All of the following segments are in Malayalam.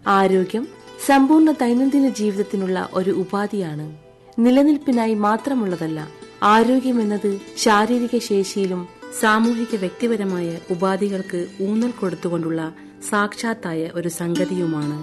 ആരോഗ്യം സമ്പൂർണ്ണ ദൈനംദിന ജീവിതത്തിനുള്ള ഒരു ഉപാധിയാണ് നിലനിൽപ്പിനായി മാത്രമുള്ളതല്ല ആരോഗ്യമെന്നത് ശാരീരിക ശേഷിയിലും സാമൂഹിക വ്യക്തിപരമായ ഉപാധികൾക്ക് ഊന്നൽ കൊടുത്തുകൊണ്ടുള്ള സാക്ഷാത്തായ ഒരു സംഗതിയുമാണ്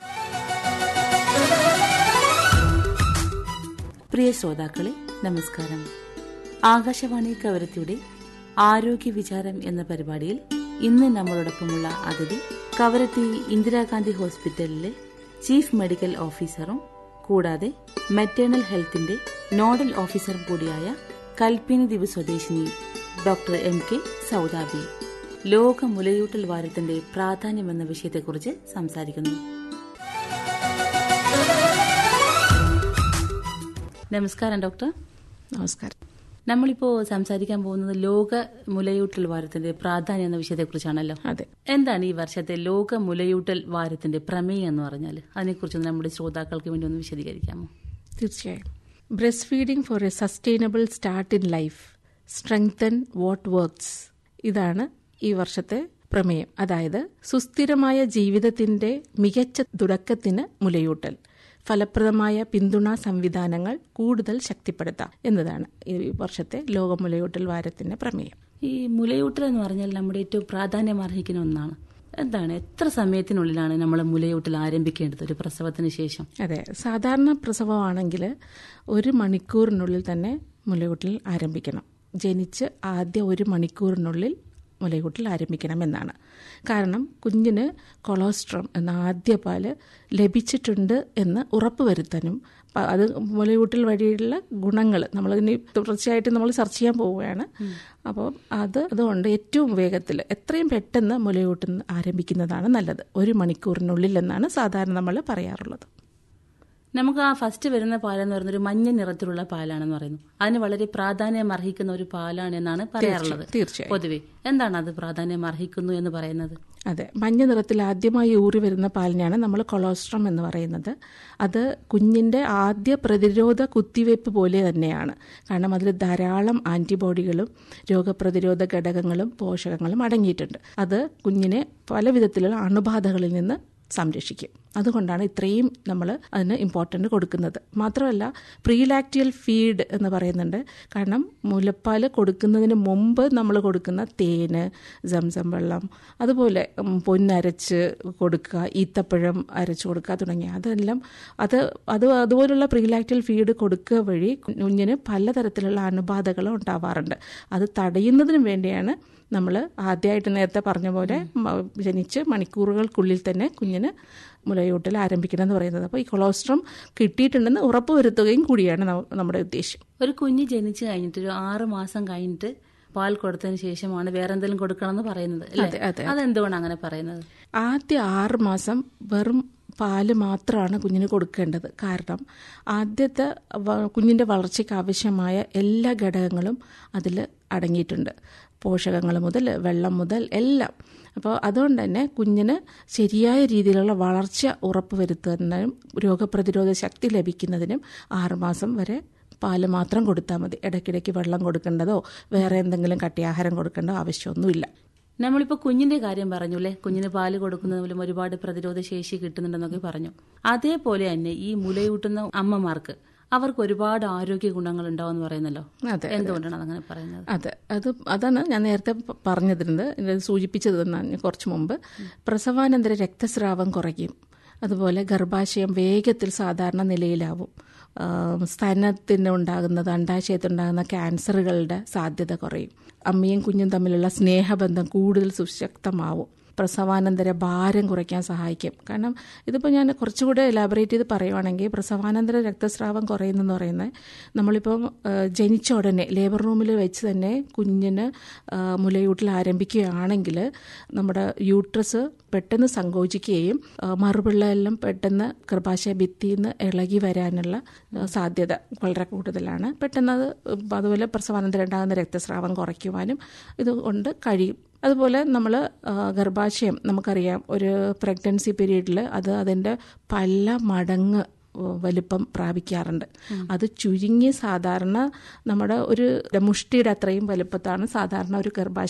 പ്രിയ ശ്രോതാക്കളെ നമസ്കാരം ആകാശവാണി കവരത്തിയുടെ ആരോഗ്യ വിചാരം എന്ന പരിപാടിയിൽ ഇന്ന് നമ്മളോടൊപ്പമുള്ള അതിഥി കവരത്തി ഇന്ദിരാഗാന്ധി ഹോസ്പിറ്റലിലെ ചീഫ് മെഡിക്കൽ ഓഫീസറും കൂടാതെ മെറ്റേണൽ ഹെൽത്തിന്റെ നോഡൽ ഓഫീസറും കൂടിയായ കൽപ്പിനി ദ്വീപ് സ്വദേശിനി ഡോക്ടർ എം കെ സൗദാബി ലോക മുലയൂട്ടൽ വാരത്തിന്റെ പ്രാധാന്യം എന്ന വിഷയത്തെക്കുറിച്ച് സംസാരിക്കുന്നു നമസ്കാരം ഡോക്ടർ നമസ്കാരം നമ്മളിപ്പോ സംസാരിക്കാൻ പോകുന്നത് ലോക മുലയൂട്ടൽ വാരത്തിന്റെ പ്രാധാന്യം എന്ന വിഷയത്തെക്കുറിച്ചാണല്ലോ അതെ എന്താണ് ഈ വർഷത്തെ ലോക മുലയൂട്ടൽ വാരത്തിന്റെ പ്രമേയം എന്ന് പറഞ്ഞാൽ അതിനെക്കുറിച്ച് നമ്മുടെ ശ്രോതാക്കൾക്ക് വേണ്ടി ഒന്ന് വിശദീകരിക്കാമോ തീർച്ചയായും breastfeeding for a sustainable start in life strengthen what works ഇതാണ് ഈ വർഷത്തെ പ്രമേയം അതായത് സുസ്ഥിരമായ ജീവിതത്തിന്റെ മികച്ച തുടക്കത്തിന് മുലയൂട്ടൽ ഫലപ്രദമായ പിന്തുണാ സംവിധാനങ്ങൾ കൂടുതൽ ശക്തിപ്പെടുത്താം എന്നതാണ് ഈ വർഷത്തെ ലോക മുലയൂട്ടൽ വാരത്തിന്റെ പ്രമേയം ഈ മുലയൂട്ടൽ എന്ന് പറഞ്ഞാൽ നമ്മുടെ ഏറ്റവും പ്രാധാന്യം അർഹിക്കുന്ന ഒന്നാണ് എന്താണ് എത്ര സമയത്തിനുള്ളിലാണ് നമ്മൾ മുലയൂട്ടൽ ആരംഭിക്കേണ്ടത് ഒരു പ്രസവത്തിന് ശേഷം അതെ സാധാരണ പ്രസവമാണെങ്കിൽ ഒരു മണിക്കൂറിനുള്ളിൽ തന്നെ മുലയൂട്ടൽ ആരംഭിക്കണം ജനിച്ച് ആദ്യ ഒരു മണിക്കൂറിനുള്ളിൽ മുലയൂട്ടൽ ആരംഭിക്കണമെന്നാണ് കാരണം കുഞ്ഞിന് കൊളോസ്ട്രം എന്ന ആദ്യ പാല് ലഭിച്ചിട്ടുണ്ട് എന്ന് ഉറപ്പുവരുത്താനും പ- അത് മുലയൂട്ടൽ വഴിയുള്ള ഗുണങ്ങൾ നമ്മൾ ഇനി തുടർച്ചയായിട്ട് നമ്മൾ ചർച്ച ചെയ്യാൻ പോവുകയാണ് അപ്പോൾ അത് അതുകൊണ്ട് ഏറ്റവും വേഗത്തിൽ എത്രയും പെട്ടെന്ന് മുലയൂട്ടൽ ആരംഭിക്കുന്നതാണ് നല്ലത് ഒരു മണിക്കൂറിനുള്ളിൽ എന്നാണ് സാധാരണ നമ്മൾ പറയാറുള്ളത് നമുക്ക് ആ ഫസ്റ്റ് വരുന്ന പാലെന്ന് പറയുന്നത് ഒരു മഞ്ഞ നിറത്തിലുള്ള പാലാണെന്ന് പറയുന്നു അതിന് വളരെ പ്രാധാന്യം അർഹിക്കുന്ന ഒരു പാലാണ് എന്നാണ് പറയാറുള്ളത് തീർച്ചയായും പൊതുവെ എന്താണ് അത് പ്രാധാന്യം അർഹിക്കുന്നു എന്ന് പറയുന്നത് അതെ മഞ്ഞ നിറത്തിൽ ആദ്യമായി ഊറി വരുന്ന പാലിനെയാണ് നമ്മൾ കൊളോസ്ട്രം എന്ന് പറയുന്നത് അത് കുഞ്ഞിന്റെ ആദ്യ പ്രതിരോധ കുത്തിവയ്പ്പ് പോലെ തന്നെയാണ് കാരണം അതിൽ ധാരാളം ആന്റിബോഡികളും രോഗപ്രതിരോധ ഘടകങ്ങളും പോഷകങ്ങളും അടങ്ങിയിട്ടുണ്ട് അത് കുഞ്ഞിനെ പല വിധത്തിലുള്ള അണുബാധകളിൽ നിന്ന് സംരക്ഷിക്കും അതുകൊണ്ടാണ് ഇത്രയും നമ്മൾ അതിന് ഇമ്പോർട്ടൻ്റ് കൊടുക്കുന്നത് മാത്രമല്ല പ്രീലാക്ടിയൽ ഫീഡ് എന്ന് പറയുന്നുണ്ട് കാരണം മുലപ്പാൽ കൊടുക്കുന്നതിന് മുമ്പ് നമ്മൾ കൊടുക്കുന്ന തേന് സംസം വെള്ളം അതുപോലെ ഉം, പൊന്നരച്ച് കൊടുക്കുക ഈത്തപ്പഴം അരച്ച് കൊടുക്കുക തുടങ്ങിയ അതെല്ലാം അത് അത് അതുപോലുള്ള പ്രീലാക്ടിയൽ ഫീഡ് കൊടുക്കുക വഴി കുഞ്ഞിന് പലതരത്തിലുള്ള അണുബാധകളും ഉണ്ടാവാറുണ്ട് അത് തടയുന്നതിന് വേണ്ടിയാണ് നമ്മൾ ആദ്യമായിട്ട് നേരത്തെ പറഞ്ഞ പോലെ മ- ജനിച്ച് മണിക്കൂറുകൾക്കുള്ളിൽ തന്നെ കുഞ്ഞിന് മുലയൂട്ടൽ ആരംഭിക്കണം എന്ന് പറയുന്നത് അപ്പോൾ ഈ കൊളോസ്ട്രം കിട്ടിയിട്ടുണ്ടെന്ന് ഉറപ്പുവരുത്തുകയും കൂടിയാണ് ന- നമ്മുടെ ഉദ്ദേശം ഒരു കുഞ്ഞ് ജനിച്ചു കഴിഞ്ഞിട്ട് ഒരു ആറ് മാസം കഴിഞ്ഞിട്ട് പാൽ കൊടുത്തതിന് ശേഷമാണ് വേറെ എന്തെങ്കിലും കൊടുക്കണം എന്ന് പറയുന്നത് അല്ലേ അതെ, അതെ. അതെന്തുകൊണ്ടാണ് അങ്ങനെ പറയുന്നത് ആദ്യ ആറ് മാസം വെറും പാല് മാത്രമാണ് കുഞ്ഞിന് കൊടുക്കേണ്ടത് കാരണം ആദ്യത്തെ വ- കുഞ്ഞിന്റെ വളർച്ചയ്ക്ക് ആവശ്യമായ എല്ലാ ഘടകങ്ങളും അതിൽ അടങ്ങിയിട്ടുണ്ട് പോഷകങ്ങൾ മുതൽ വെള്ളം മുതൽ എല്ലാം അപ്പോൾ അതുകൊണ്ട് തന്നെ കുഞ്ഞിന് ശരിയായ രീതിയിലുള്ള വളർച്ച ഉറപ്പുവരുത്തുന്നതിനും രോഗപ്രതിരോധ ശക്തി ലഭിക്കുന്നതിനും ആറുമാസം വരെ പാല് മാത്രം കൊടുത്താൽ മതി ഇടയ്ക്കിടയ്ക്ക് വെള്ളം കൊടുക്കേണ്ടതോ വേറെ എന്തെങ്കിലും കട്ടിയാഹാരം കൊടുക്കേണ്ടതോ ആവശ്യമൊന്നുമില്ല നമ്മളിപ്പോ കുഞ്ഞിന്റെ കാര്യം പറഞ്ഞു അല്ലേ കുഞ്ഞിന് പാല് കൊടുക്കുന്നത് മൂലം ഒരുപാട് പ്രതിരോധ ശേഷി കിട്ടുന്നുണ്ടെന്നൊക്കെ പറഞ്ഞു അതേപോലെ തന്നെ ഈ മുലയൂട്ടുന്ന അമ്മമാർക്ക് അവർക്ക് ഒരുപാട് ആരോഗ്യ ഗുണങ്ങൾ ഉണ്ടാവും എന്ന് പറയുന്നല്ലോ അതെ എന്തുകൊണ്ടാണ് അതങ്ങനെ പറയുന്നത് അതെ അത് അതാണ് ഞാൻ നേരത്തെ പ- പറഞ്ഞതിരുന്നത് ഇത് സൂചിപ്പിച്ചത് തന്നാണ് കുറച്ച് മുമ്പ് പ്രസവാനന്തര രക്തസ്രാവം കുറയ്ക്കും അതുപോലെ ഗർഭാശയം വേഗത്തിൽ സാധാരണ നിലയിലാവും ആം, സ്തനത്തിന് ഉണ്ടാകുന്നത് അണ്ടാശയത്തുണ്ടാകുന്ന ക്യാൻസറുകളുടെ സാധ്യത കുറയും അമ്മയും കുഞ്ഞും തമ്മിലുള്ള സ്നേഹബന്ധം കൂടുതൽ സുശക്തമാവും പ്രസവാനന്തര ഭാരം കുറയ്ക്കാൻ സഹായിക്കും കാരണം ഇതിപ്പോൾ ഞാൻ കുറച്ചുകൂടെ എലാബറേറ്റ് ചെയ്ത് പറയുവാണെങ്കിൽ പ്രസവാനന്തര രക്തസ്രാവം കുറയുന്നെന്ന് പറയുന്നത് നമ്മളിപ്പം ആ, ജനിച്ച ഉടനെ ലേബർ റൂമിൽ വെച്ച് തന്നെ കുഞ്ഞിന് ആ, മുലയൂട്ടൽ ആരംഭിക്കുകയാണെങ്കിൽ നമ്മുടെ യൂട്രസ് പെട്ടെന്ന് സങ്കോചിക്കുകയും ആ, മറുപിള്ള എല്ലാം പെട്ടെന്ന് ഗർഭാശയ ഭിത്തിയിൽ നിന്ന് ഇളകി വരാനുള്ള ആ, സാധ്യത വളരെ കൂടുതലാണ് പെട്ടെന്ന് അത് അതുപോലെ പ്രസവാനന്തരം ഉണ്ടാകുന്ന രക്തസ്രാവം കുറയ്ക്കുവാനും ഇതുകൊണ്ട് കഴിയും അതുപോലെ നമ്മൾ ഗർഭാശയം നമുക്കറിയാം ഒരു പ്രഗ്നൻസി പീരീഡിൽ അത് അതിൻ്റെ പല മടങ്ങ് വലിപ്പം പ്രാപിക്കാറുണ്ട് അത് ചുരുങ്ങി സാധാരണ നമ്മുടെ ഒരു മുഷ്ടിയുടെ അത്രയും വലുപ്പത്താണ് സാധാരണ ഒരു ഗർഭാശയം